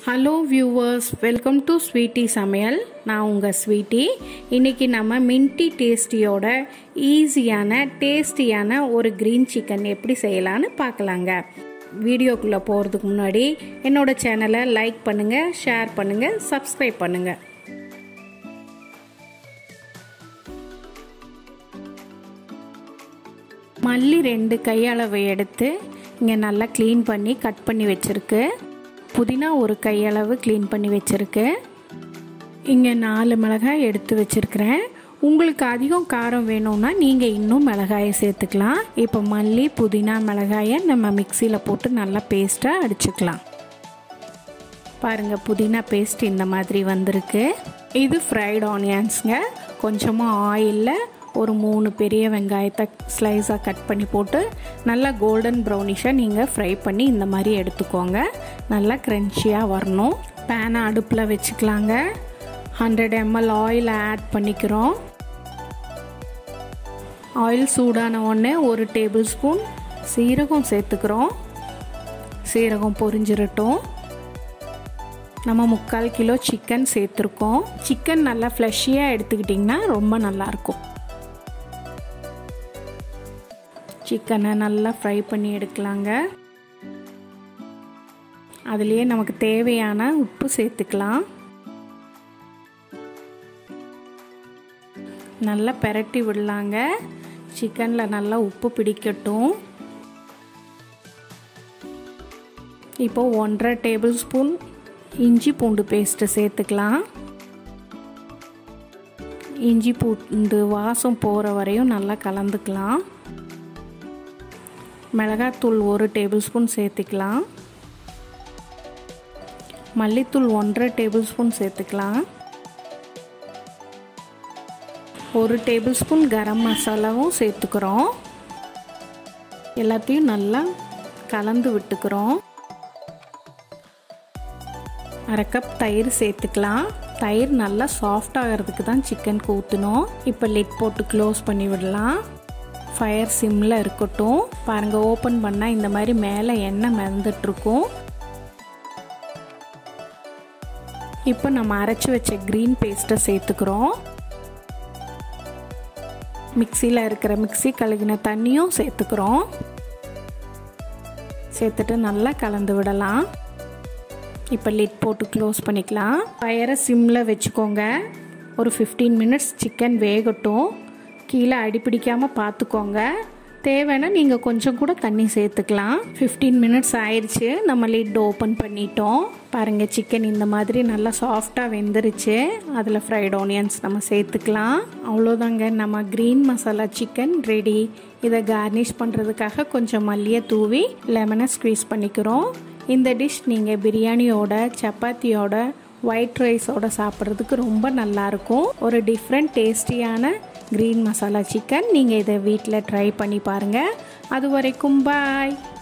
hello viewers welcome to Sweety சமையல் நான் உங்கள் ஸ்வீட்டி இன்றைக்கி நம்ம மின்டி டேஸ்டியோட ஈஸியான டேஸ்டியான ஒரு க்ரீன் சிக்கன் எப்படி செய்யலான்னு பார்க்கலாங்க வீடியோக்குள்ளே போகிறதுக்கு முன்னாடி என்னோட சேனலை லைக் பண்ணுங்கள் ஷேர் பண்ணுங்கள் சப்ஸ்கிரைப் பண்ணுங்கள் மல்லி ரெண்டு கையளவு எடுத்து இங்கே நல்லா க்ளீன் பண்ணி கட் பண்ணி வச்சுருக்கு புதினா ஒரு கையளவு க்ளீன் பண்ணி வச்சுருக்கு இங்கே நாலு மிளகாய் எடுத்து வச்சுருக்கிறேன் உங்களுக்கு அதிகம் காரம் வேணும்னா நீங்கள் இன்னும் மிளகாயை சேர்த்துக்கலாம் இப்போ மல்லி புதினா மிளகாயை நம்ம மிக்சியில் போட்டு நல்லா பேஸ்ட்டாக அடிச்சுக்கலாம் பாருங்கள் புதினா பேஸ்ட் இந்த மாதிரி வந்திருக்கு இது ஃப்ரைட் ஆனியன்ஸுங்க கொஞ்சமாக ஆயிலில் ஒரு மூணு பெரிய வெங்காயத்தை ஸ்லைஸாக கட் பண்ணி போட்டு நல்லா கோல்டன் ப்ரௌனிஷாக நீங்கள் ஃப்ரை பண்ணி இந்த மாதிரி எடுத்துக்கோங்க நல்லா க்ரன்ச்சியாக வரணும் பேனை அடுப்பில் வச்சுக்கலாங்க ஹண்ட்ரட் எம்எல் ஆயில் ஆட் பண்ணிக்கிறோம் ஆயில் சூடான உடனே ஒரு டேபிள் ஸ்பூன் சீரகம் சேர்த்துக்கிறோம் சீரகம் பொரிஞ்சிரட்டும் நம்ம முக்கால் கிலோ சிக்கன் சேர்த்துருக்கோம் சிக்கன் நல்லா ஃப்ளஷியாக எடுத்துக்கிட்டிங்கன்னா ரொம்ப நல்லாயிருக்கும் சிக்கனை நல்லா ஃப்ரை பண்ணி எடுக்கலாங்க அதுலேயே நமக்கு தேவையான உப்பு சேர்த்துக்கலாம் நல்லா பெரட்டி விடலாங்க சிக்கனில் நல்லா உப்பு பிடிக்கட்டும் இப்போ ஒன்றரை டேபிள் ஸ்பூன் இஞ்சி பூண்டு பேஸ்ட்டு சேர்த்துக்கலாம் இஞ்சி பூண்டு வாசம் போகிற வரையும் நல்லா கலந்துக்கலாம் மிளகாத்தூள் ஒரு டேபிள் ஸ்பூன் சேர்த்துக்கலாம் மல்லித்தூள் ஒன்றரை டேபிள் ஸ்பூன் சேர்த்துக்கலாம் ஒரு டேபிள் ஸ்பூன் கரம் மசாலாவும் சேர்த்துக்கிறோம் எல்லாத்தையும் நல்லா கலந்து விட்டுக்கிறோம் அரை கப் தயிர் சேர்த்துக்கலாம் தயிர் நல்லா சாஃப்ட் ஆகிறதுக்கு தான் சிக்கனுக்கு ஊற்றணும் இப்போ லிட் போட்டு க்ளோஸ் பண்ணி விடலாம் ஃபயர் சிம்மில் இருக்கட்டும் பாருங்கள் ஓப்பன் பண்ணால் இந்த மாதிரி மேலே எண்ணெய் மிதந்துட்டுருக்கும் இப்போ நம்ம அரைச்சி வச்ச க்ரீன் பேஸ்ட்டை சேர்த்துக்கிறோம் மிக்சியில் இருக்கிற மிக்சி கழுகின தண்ணியும் சேர்த்துக்கிறோம் சேர்த்துட்டு நல்லா கலந்து விடலாம் இப்போ லிட் போட்டு க்ளோஸ் பண்ணிக்கலாம் ஃபயரை சிம்மில் வச்சுக்கோங்க ஒரு ஃபிஃப்டீன் மினிட்ஸ் சிக்கன் வேகட்டும் கீழே அடிப்பிடிக்காமல் பார்த்துக்கோங்க தேவைன்னா நீங்கள் கொஞ்சம் கூட தண்ணி சேர்த்துக்கலாம் ஃபிஃப்டீன் மினிட்ஸ் ஆயிடுச்சு நம்ம லிட் ஓப்பன் பண்ணிட்டோம் பாருங்கள் சிக்கன் இந்த மாதிரி நல்லா சாஃப்டாக வெந்துருச்சு அதில் ஃப்ரைட் ஆனியன்ஸ் நம்ம சேர்த்துக்கலாம் அவ்வளோதாங்க நம்ம க்ரீன் மசாலா சிக்கன் ரெடி இதை கார்னிஷ் பண்ணுறதுக்காக கொஞ்சம் மல்லியை தூவி லெமனை ஸ்க்வீஸ் பண்ணிக்கிறோம் இந்த டிஷ் நீங்கள் பிரியாணியோட சப்பாத்தியோட ஒயிட் ரைஸோட சாப்பிட்றதுக்கு ரொம்ப நல்லாயிருக்கும் ஒரு டிஃப்ரெண்ட் டேஸ்டியான க்ரீன் மசாலா சிக்கன் நீங்கள் இதை வீட்டில் ட்ரை பண்ணி பாருங்கள் அது வரைக்கும் பாய்